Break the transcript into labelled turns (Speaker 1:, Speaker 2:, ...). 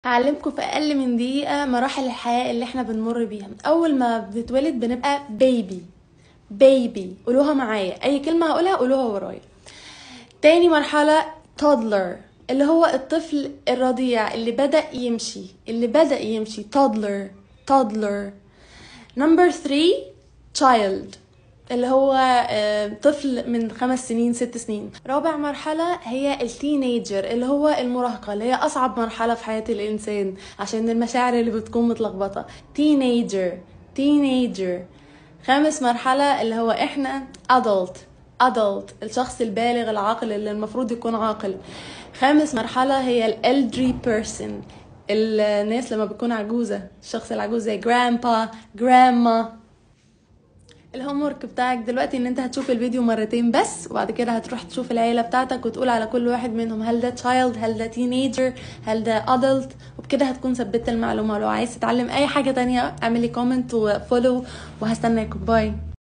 Speaker 1: هعلمكم في اقل من دقيقه مراحل الحياه اللي احنا بنمر بيها اول ما بنتولد بنبقى بيبي بيبي قولوها معايا اي كلمه هقولها قولوها ورايا تاني مرحله toddler اللي هو الطفل الرضيع اللي بدأ يمشي اللي بدأ يمشي toddler toddler number three child اللي هو آه، طفل من خمس سنين ست سنين رابع مرحلة هي التينيجر اللي هو المراهقة اللي هي أصعب مرحلة في حياة الإنسان عشان المشاعر اللي بتكون متلخبطة تينيجر تينيجر خامس مرحلة اللي هو إحنا adult adult الشخص البالغ العاقل اللي المفروض يكون عاقل خامس مرحلة هي ال elderly person الناس لما بتكون عجوزة الشخص العجوز زي grandpa grandma الهوم ورك بتاعك دلوقتي ان انت هتشوف الفيديو مرتين بس وبعد كده هتروح تشوف العيله بتاعتك وتقول على كل واحد منهم هل ده تشايلد هل ده تينيجر هل ده ادلت وبكده هتكون ثبتت المعلومه لو عايز تتعلم اي حاجه تانية اعملي كومنت وفولو وهستناكم باي